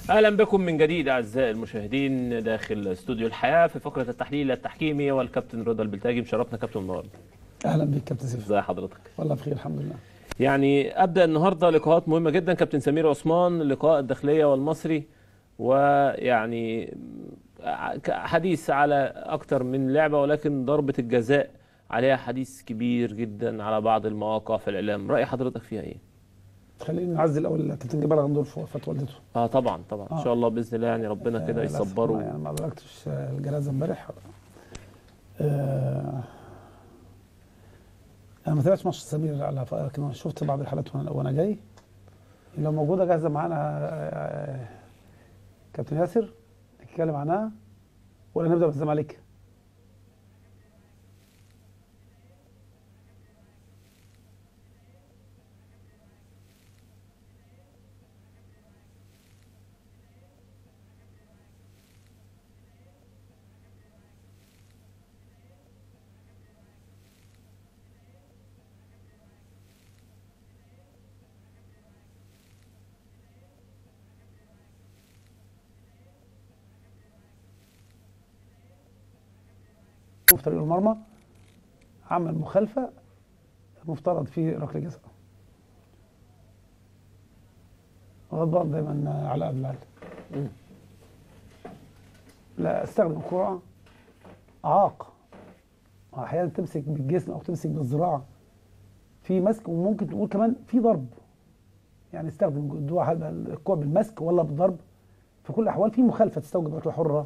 اهلا بكم من جديد اعزائي المشاهدين داخل استوديو الحياه في فقره التحليل التحكيمي والكابتن رضا البلتاجي مشرفنا كابتن النهارده اهلا بك كابتن سيف ازي حضرتك والله بخير الحمد لله يعني ابدا النهارده لقاءات مهمه جدا كابتن سمير عثمان لقاء الداخليه والمصري ويعني حديث على اكتر من لعبه ولكن ضربه الجزاء عليها حديث كبير جدا على بعض المواقع في الاعلام راي حضرتك فيها ايه خلينا نعزي الاول كابتن جبال غندور في وفاه والدته اه طبعا طبعا ان آه. شاء الله باذن الله يعني ربنا كده آه، للأسف يصبره أنا يعني ما ادركتش الجنازه امبارح آه، انا ما تابعتش ماتش سمير على ف- لكن شفت بعض الحالات وانا وانا جاي لو موجوده جاهزه معانا آه، كابتن ياسر نتكلم عنها ولا نبدا بالزمالك في طريق المرمى عمل مخالفه المفترض فيه ركله جزاء غضبان دايما على قبل العلم مم. لا استخدم الكرة اعاق احيانا تمسك بالجسم او تمسك بالذراع في مسك وممكن تقول كمان في ضرب يعني استخدم الدواء هذا الكوع بالمسك ولا بالضرب في كل الاحوال في مخالفه تستوجب ركله حره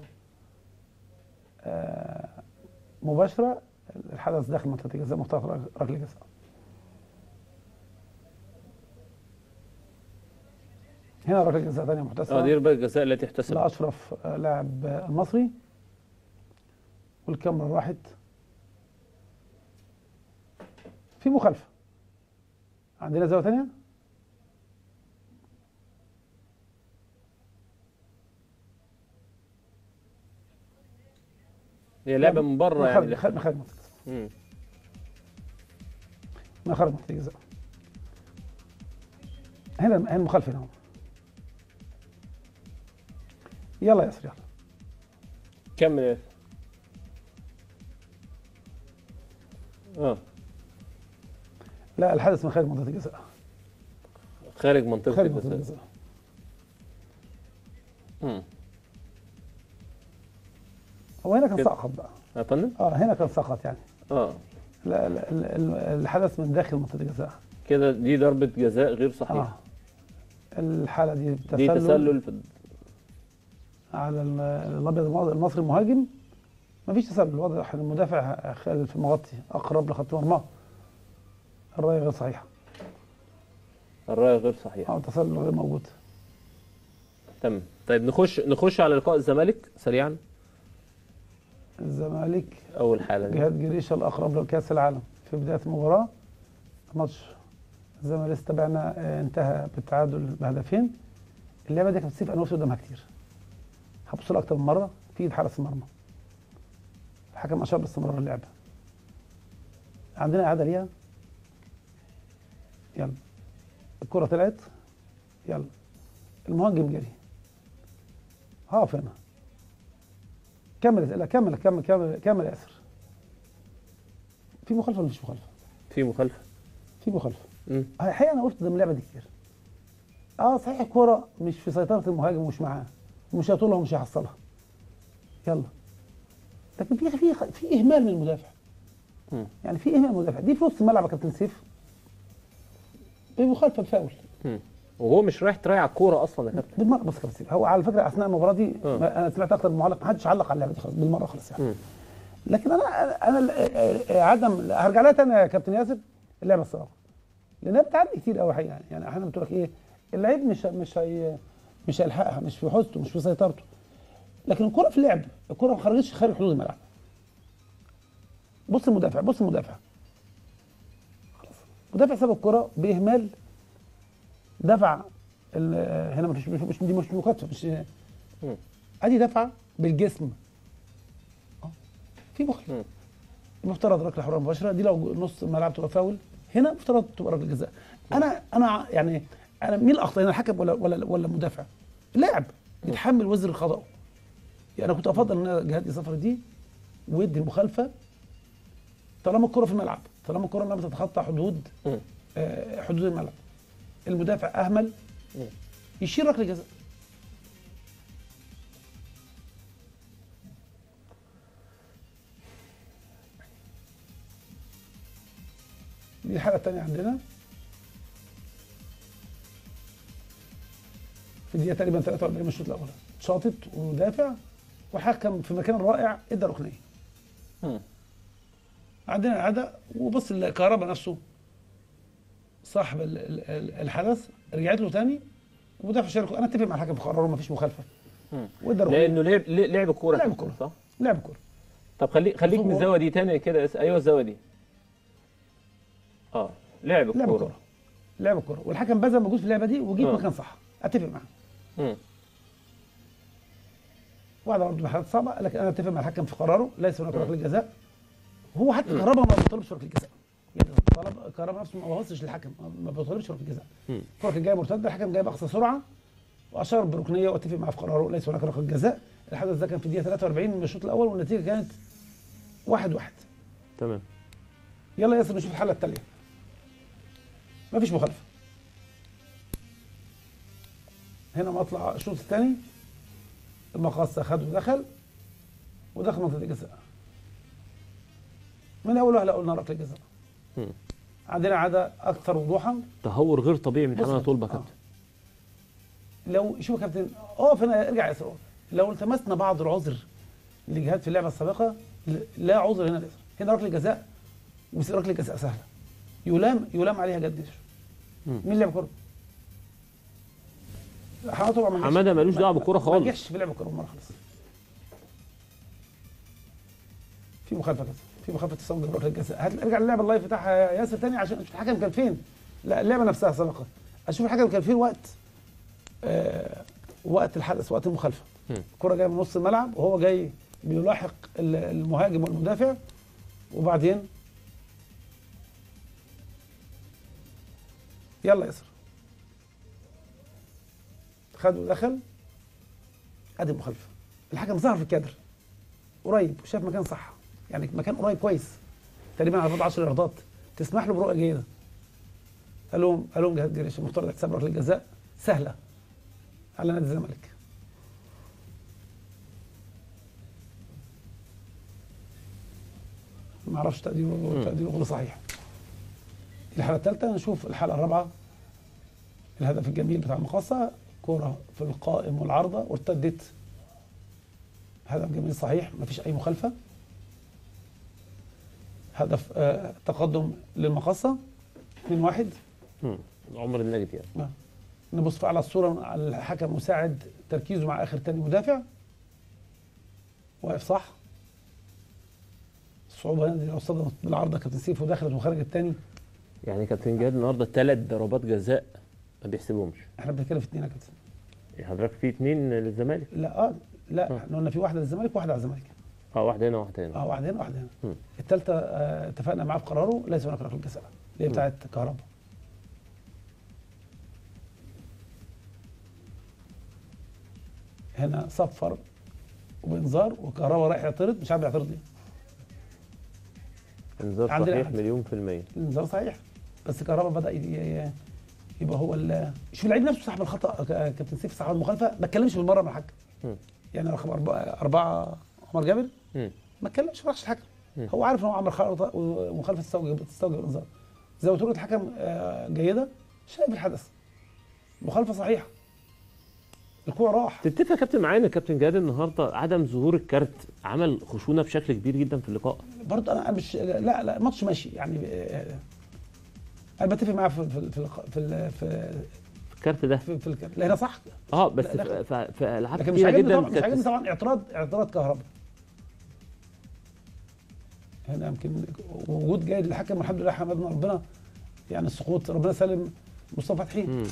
آه، مباشره الحدث داخل منطقه الجزاء مختار ركله جزاء هنا ركله جزاء ثانيه محتسبه اه دي ركله الجزاء التي احتسبت لأشرف آه، لاعب آه، المصري والكاميرا راحت في مخالفة عندنا زاوية ثانية هي لعبه من بره من خارج يعني من خارج منطقة مم. من خارج منطقة الجزاء هنا هنا المخالفة هنا اهو. يلا يا ياسر يلا كمل يا اه لا الحدث من خارج منطقة الجزاء خارج منطقه خارج منطقة الجزاء الجزاء مم. هو هنا كان كده. سقط بقى يا فندم اه هنا كان سقط يعني اه لا لا ال- ال- الحدث من داخل منطقة الجزاء كده دي ضربه جزاء غير صحيحه اه الحالة دي دي تسلل, تسلل في على ال- الابيض المع- المصري المهاجم مفيش تسلل واضح ان المدافع خالد في مغطي اقرب لخط مرماه الرايه غير صحيحه الرايه غير صحيحه او التسلل غير موجود تمام طيب نخش نخش على لقاء الزمالك سريعا الزمالك اول حاله دي جهاد جريشه الاقرب لكاس العالم في بدايه المباراه ماتش الزمالك استبعنا آه، انتهى بالتعادل بهدفين اللعبه دي كانت سيف انا وقفت قدامها كتير هبص لها اكتر من مره في ايد حارس المرمى الحكم اشار باستمرار اللعبه عندنا اعاده ليها يلا الكره طلعت يلا المهاجم جري هقف هنا كمل لا كمل كمل كمل كمل يا ياسر في مخالفه ولا مفيش مخالفه؟ في مخالفه في مخالفه مم. الحقيقه انا قلت قدام اللعبه دي كتير اه صحيح الكوره مش في سيطره المهاجم ومش معاه ومش هيطولها ومش هيحصلها يلا لكن في في في اهمال من المدافع مم. يعني في اهمال من المدافع دي في نص الملعب يا كابتن سيف بمخالفه بفاول مم. وهو مش رايح تراعي على الكوره اصلا يا كابتن بالمره بس كابتن سيف هو على فكره اثناء المباراه دي آه. ما- انا سمعت اكتر من معلق ما حدش علق على اللعبه دي خالص بالمره خالص يعني مم. لكن انا انا ال- آه، آه، عدم هرجع لها تاني يا كابتن ياسر اللعبه الصراحه لانها بتعدي كتير قوي حقيقه يعني يعني احيانا بتقول لك ايه اللعيب مش مش هي مش هيلحقها مش في حوزته مش في سيطرته لكن الكره في اللعب الكره ما خرجتش خارج حدود الملعب بص المدافع بص المدافع خلاص المدافع ساب الكره باهمال دفع ال- هنا مش مش مش دي مش مكاتفه مش مم. ادي دفعه بالجسم آه. في مم. مخالفه المفترض ركله حره مباشره دي لو نص الملعب تبقى فاول هنا مفترض تبقى ركله جزاء انا انا يعني انا مين الاخطاء هنا الحكم ولا ولا ولا المدافع اللاعب بيتحمل وزر خطأه يعني انا كنت افضل ان جهاد يصفر دي ويدي المخالفه طالما الكره في الملعب طالما الكره لم تتخطى حدود مم. آه، حدود الملعب المدافع اهمل مم. يشيل ركله جزاء دي الحاله الثانيه عندنا في الدقيقه تقريبا 43 من الشوط الاول شاطط ودافع وحكم في مكان رائع ادى ركنيه مم. عندنا العاده وبص الكهرباء نفسه صاحب ال- ال- ال- الحدث رجعت له تاني ومدافع شارك انا اتفق مع الحكم في قراره ما فيش مخالفه مم. وادى ركنيه لانه لعب لعب الكوره لعب كده، الكورة. صح لعب كوره طب خليك خليك من هو- الزاويه دي تاني كده اس- ايوه الزاويه دي اه لعب لعب الكوره الكوره لعب الكوره والحكم بذل مجهود في اللعبه دي وجيب آه. مكان صح اتفق معاه مم. واحد برضه حالات صعبه لكن انا اتفق مع الحكم في قراره ليس هناك ركله جزاء هو حتى كهربا ما بيطالبش ركله جزاء يعني طلب كهربا نفسه ما بصش للحكم ما بيطالبش ركله جزاء مم. الكره كانت جايه مرتده الحكم جايب اقصى سرعه واشار بركنيه واتفق معاه في قراره ليس هناك ركله جزاء الحدث ده كان في الدقيقه 43 من الشوط الاول والنتيجه كانت واحد واحد تمام يلا ياسر نشوف الحاله التاليه مفيش مخالفه هنا مطلع الشوط الثاني المقص خد ودخل ودخل منطقه الجزاء من اول وهله قلنا ركله جزاء مم. عندنا عاده اكثر وضوحا تهور غير طبيعي من بص- حماده طلبه آه. كابتن لو شوف يا كابتن اقف هنا ارجع يا ياسر اقف. لو التمسنا بعض العذر لجهاد في اللعبه السابقه ل- لا عذر هنا ليس هنا ركله جزاء وركله جزاء سهله يلام يلام عليها جد مم. مين لعب كوره؟ حماده طبعا ما نجحش. حماده ملوش دعوه بالكوره ما خالص نجحش في لعب الكوره مره خالص في مخالفه كده في مخالفه تصوير ركله الجزاء هات ارجع للعبه اللايف بتاعها يا ياسر تاني عشان اشوف الحكم كان فين لا اللعبه نفسها سابقه اشوف الحكم كان فين وقت آه وقت الحدث وقت المخالفه مم. الكره جايه من نص الملعب وهو جاي بيلاحق ال- المهاجم والمدافع وبعدين يلا ياسر خد ودخل ادي المخالفه الحكم ظهر في الكادر قريب وشاف مكان صح يعني مكان قريب كويس تقريبا على بعد 10 ياردات تسمح له برؤيه جيده قال لهم قال لهم جهاد جريش المفترض احتساب ركله الجزاء سهله على نادي الزمالك ما اعرفش تقديره تقديره غير صحيح الحاله الثالثه نشوف الحاله الرابعه الهدف الجميل بتاع المقاصة كرة في القائم والعارضة وارتدت هدف جميل صحيح مفيش أي مخالفة هدف آه تقدم للمقاصة 2-1 مم. عمر النجد يعني آه. نبص على الصورة على الحكم مساعد تركيزه مع آخر تاني مدافع واقف صح الصعوبة هنا دي لو صدمت بالعارضة كابتن سيف ودخلت وخرجت تاني يعني كابتن جهاد النهارده ثلاث ضربات جزاء ما بيحسبهمش احنا بنتكلم في اتنين يا كابتن يعني حضرتك في اثنين للزمالك لا اه لا آه. احنا قلنا في واحدة للزمالك وواحدة على الزمالك اه واحده هنا واحده هنا اه واحدة هنا واحدة مم. هنا الثالثة آه اتفقنا معاه في قراره ليس هناك ركلة جزاء اللي هي مم. بتاعت كهرباء هنا صفر وبانذار وكهرباء رايح يعترض مش عارف يعترض ليه انذار عندنا صحيح أحد. مليون في المية الانذار صحيح بس كهرباء بدا ي- ي- يبقى هو ال- شوف اللعيب نفسه صاحب الخطا ك- كابتن سيف صاحب المخالفه ما اتكلمش بالمره مع الحكم مم. يعني رقم اربعه اربعه عمر جابر مم. ما اتكلمش ما راحش الحكم مم. هو عارف ان هو عمل خطا ومخالفه تستوجب تستوجب الانذار زي ما تقول الحكم آه، جيده شايف الحدث مخالفه صحيحه الكوع راح تتفق يا كابتن معايا ان كابتن جهاد النهارده عدم ظهور الكارت عمل خشونه بشكل كبير جدا في اللقاء برضه انا مش لا لا الماتش ماشي يعني آه، انا بتفق معاه في في في في في, الكارت ده في, في الكلام. لا هنا صح اه بس لا، لا. في- في في العاب لكن مش كتيره عاجبني جدا طبعا مش كانت عاجبني طبعا اعتراض اعتراض كهرباء هنا يمكن وجود جيد للحكم والحمد لله حمدنا ربنا يعني السقوط ربنا سلم مصطفى فتحي مم.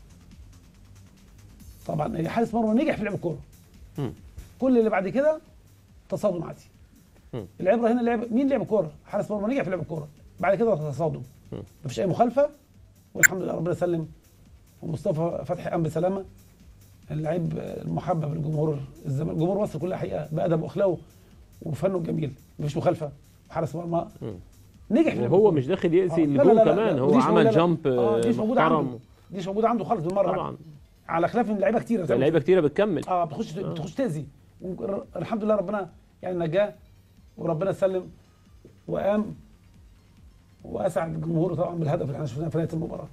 طبعا هي حارس مرمى نجح في لعب الكوره مم. كل اللي بعد كده تصادم عادي مم. العبره هنا لعب مين لعب الكوره حارس مرمى نجح في لعب الكوره بعد كده تصادم مم. مفيش اي مخالفه والحمد لله ربنا سلم ومصطفى فتحي قام بسلامه اللعيب المحبب للجمهور الزمالك جمهور مصر كلها حقيقه بادب واخلاقه وفنه الجميل مفيش مخالفه حارس مرمى مم. نجح في وهو البطولة. مش داخل آه، يأذي لا، لا، الجون لا، لا، كمان لا، هو ودي مش عمل موجودة- جامب آه، دي مش موجودة عنده. محترم دي مش موجوده عنده خالص بالمره طبعا على خلاف ان لعيبه كتير ده لعيبه كتيره بتكمل اه بتخش بتخش تاذي الحمد لله ربنا يعني نجاه وربنا سلم وقام واسعد الجمهور طبعا بالهدف اللي احنا شفناه في نهايه المباراه.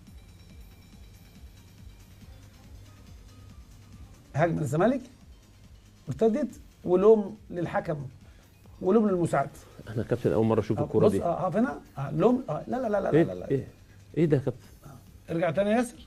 هجمه الزمالك ارتدت ولوم للحكم ولوم للمساعد. انا كابتن اول مره اشوف آه، الكوره بص دي اه آه، هنا آه لوم آه لا لا لا لا لا, ايه لا, لا. ايه ايه ده يا كابتن ارجع تاني يا ياسر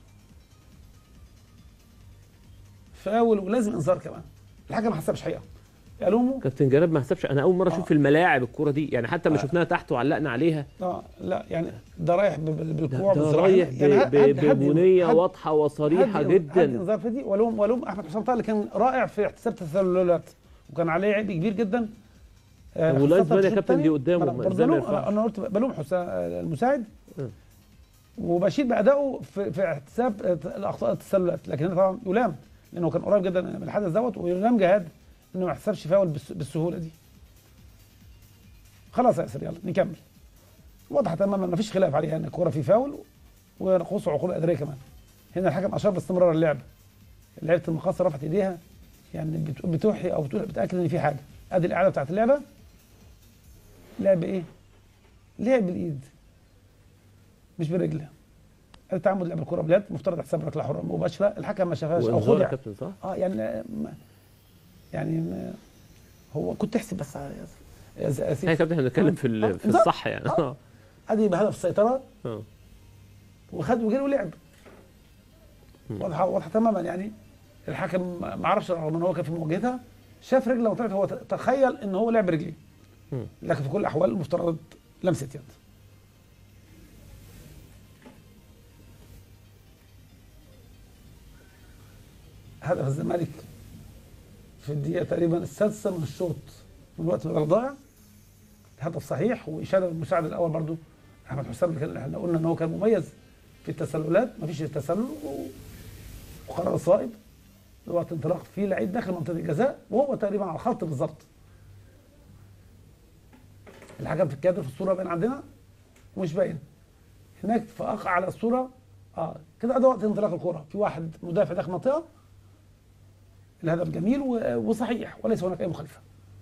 فاول ولازم انذار كمان الحكم ما حسبش حقيقه يلومه كابتن جلال ما حسبش انا اول مره اشوف آه. في الملاعب الكوره دي يعني حتى ما شفناها تحت وعلقنا عليها اه لا يعني ده رايح ب- ب- ده, بالكوع ده بالزراعة. رايح يعني ب- هد- ب- هد- هد- ببنيه هد- واضحه وصريحه هد- هد جدا انذار في دي ولوم ولوم احمد حسام طه اللي كان رائع في احتساب التسللات وكان عليه عيب كبير جدا آه، طب ولاين خاصة زمان يا في كابتن الشوط دي التاني. قدامه، ما أنا ما برضه إزاي ما بلوم- ينفعش؟ انا قلت بلوم حسام آه، المساعد م. وبشيد بادائه في في احتساب آه، الاخطاء التسللات لكن هنا طبعا يلام لانه كان قريب جدا من الحدث دوت ويلام جهاد انه ما يحسبش فاول بالس- بالسهوله دي خلاص يا ياسر يلا نكمل واضحه تماما ما فيش خلاف عليها ان الكوره في فاول ونقص عقول اداريه كمان هنا الحكم اشار باستمرار اللعب لعيبه المقاصه رفعت ايديها يعني بت- بتوحي او بتقول بتاكد ان في حاجه ادي الاعاده بتاعت اللعبه لعب ايه؟ لعب بالايد مش بالرجل التعمد لعب الكره باليد مفترض حساب ركله حره مباشره الحكم ما شافهاش او وانذار يا خدع كابتن صح؟ اه يعني ما يعني ما هو كنت تحسب بس يا يا يا يا سيدي كابتن احنا بنتكلم في آه، ال- في انذار. الصح يعني آه. اه ادي بهدف السيطره اه وخد وجري ولعب مم. واضحه واضحه تماما يعني الحكم ما ما عرفش رغم ان هو كان في مواجهتها شاف رجله وطلعت هو ت- تخيل ان هو لعب رجليه مم. لكن في كل الاحوال المفترض لمسه يد هدف الزمالك في الدقيقه تقريبا السادسه من الشوط من وقت الوقت ضايع هدف صحيح واشاده المساعد الاول برضو احمد حسام اللي كان احنا قلنا ان هو كان مميز في التسللات مفيش التسلل و- وقرار صائب وقت انطلاق في لعيب داخل منطقه الجزاء وهو تقريبا على الخط بالظبط الحكم في الكادر في الصوره باين عندنا ومش باين هناك في أق- على الصوره اه كده ده وقت انطلاق الكره في واحد مدافع داخل منطقه الهدف جميل و- وصحيح وليس هناك اي مخالفه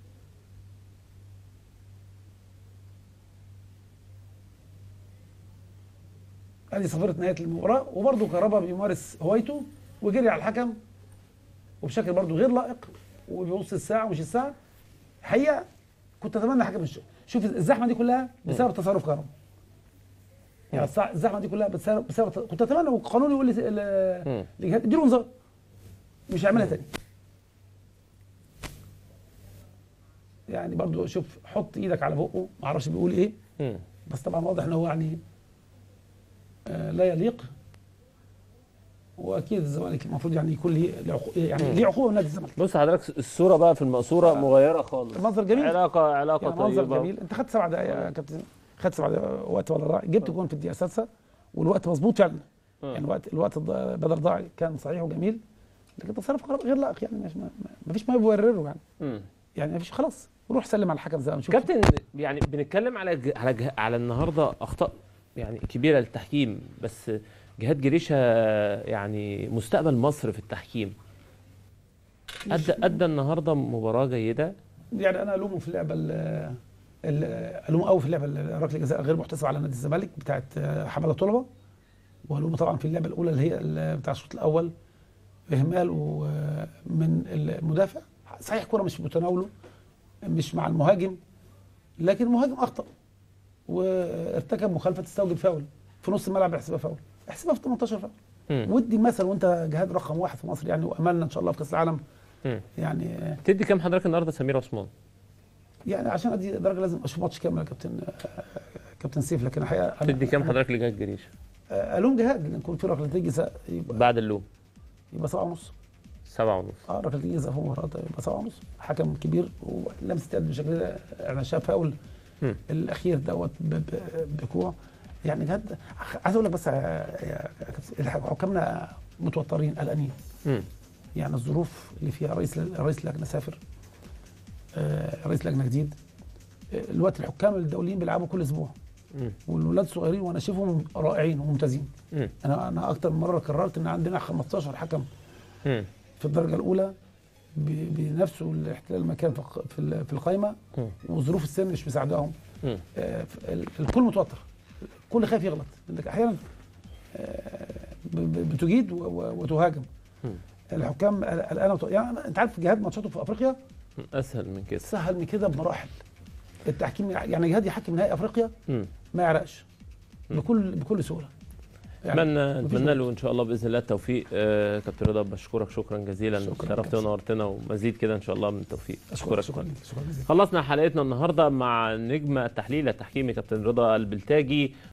ادي صفيره نهايه المباراه وبرضه كهربا بيمارس هوايته وجري على الحكم وبشكل برضه غير لائق وبيبص الساعه ومش الساعه حقيقه كنت اتمنى الحكم يشوف شوف الزحمه دي كلها بسبب تصرف كهربا يعني الصع- الزحمه دي كلها بسبب بسبب كنت اتمنى القانون يقول لي ال- مم. الجهاز اديله انذار مش هيعملها تاني يعني برضو شوف حط ايدك على بقه ما اعرفش بيقول ايه مم. بس طبعا واضح ان هو يعني آه لا يليق واكيد الزمالك المفروض يعني يكون ليه ليه عقو- يعني ليه عقوبه من نادي الزمالك بص حضرتك الصوره بقى في المقصوره آه. مغيره خالص المنظر جميل علاقه علاقه يعني منظر طيبه جميل انت خدت سبع دقائق يا كابتن خدت سبع دقائق وقت ولا ضاع جبت جون في الدقيقه السادسه والوقت مظبوط فعلا آه. يعني الوقت الوقت الض- بدل ضاع كان صحيح وجميل لكن تصرف قرار غير لائق يعني مش ما ما فيش ما يبرره يعني مم. يعني ما فيش خلاص روح سلم على الحكم زي ما نشوف كابتن يعني بنتكلم على ج... على ج... على النهارده اخطاء يعني كبيره للتحكيم بس جهاد جريشه يعني مستقبل مصر في التحكيم ادى ادى النهارده مباراه جيده يعني انا الومه في اللعبه ال- ال- الومه قوي في اللعبه ال- ركله الجزاء غير محتسبه على نادي الزمالك بتاعت آه، حماده طلبه والومه طبعا في اللعبه الاولى اللي هي ال- بتاع الشوط الاول اهمال و- من المدافع صحيح كره مش متناوله مش مع المهاجم لكن المهاجم اخطا وارتكب مخالفه تستوجب فاول في نص الملعب يحسبها فاول احسبها في 18 فاول مم. ودي مثل وانت جهاد رقم واحد في مصر يعني واملنا ان شاء الله في كاس العالم مم. يعني آه، تدي كام حضرتك النهارده سمير عثمان يعني عشان ادي درجه لازم اشوف ماتش كامل يا كابتن آه، كابتن سيف لكن الحقيقه أنا- تدي كام أنا- حضرتك لجهاد جريشه آه، الوم جهاد لان يكون في ركلتين جزاء يبقى بعد اللوم يبقى سبعه ونص سبعة ونص اه ركلتين جزاء في مباراه يبقى سبعه ونص حكم كبير ولمسه يد بالشكل ده انا شايف فاول مم. الاخير دوت ب- ب- بكوع يعني جهاد عايز اقول لك بس يا- يا كابتن، الح- حكامنا متوترين قلقانين مم. يعني الظروف اللي فيها رئيس رئيس اللجنه سافر آه، رئيس لجنه جديد آه، الوقت الحكام الدوليين بيلعبوا كل اسبوع مم. والولاد صغيرين وانا شايفهم رائعين وممتازين مم. انا انا اكتر من مره قررت ان عندنا 15 حكم مم. في الدرجه الاولى بي- بينافسوا الاحتلال المكان في الق- في ال- في القايمه مم. وظروف السن مش مساعداهم مم. آه، ال- الكل متوتر الكل خايف يغلط انك احيانا آه، ب- ب- بتجيد و- و- وتهاجم مم. الحكام قل- قلقانه وت- يعني انت عارف جهاد ماتشاته في افريقيا اسهل من كده سهل من كده بمراحل التحكيم يعني جهاد يحكم نهائي افريقيا مم. ما يعرقش مم. بكل بكل سهوله اتمنى مفيش اتمنى وقت. له ان شاء الله باذن الله التوفيق آه كابتن رضا بشكرك شكرا جزيلا شكراً شرفتنا كابتن. ونورتنا ومزيد كده ان شاء الله من التوفيق اشكرك شكرا لك شكرا جزيلا خلصنا حلقتنا النهارده مع نجم التحليل التحكيمي كابتن رضا البلتاجي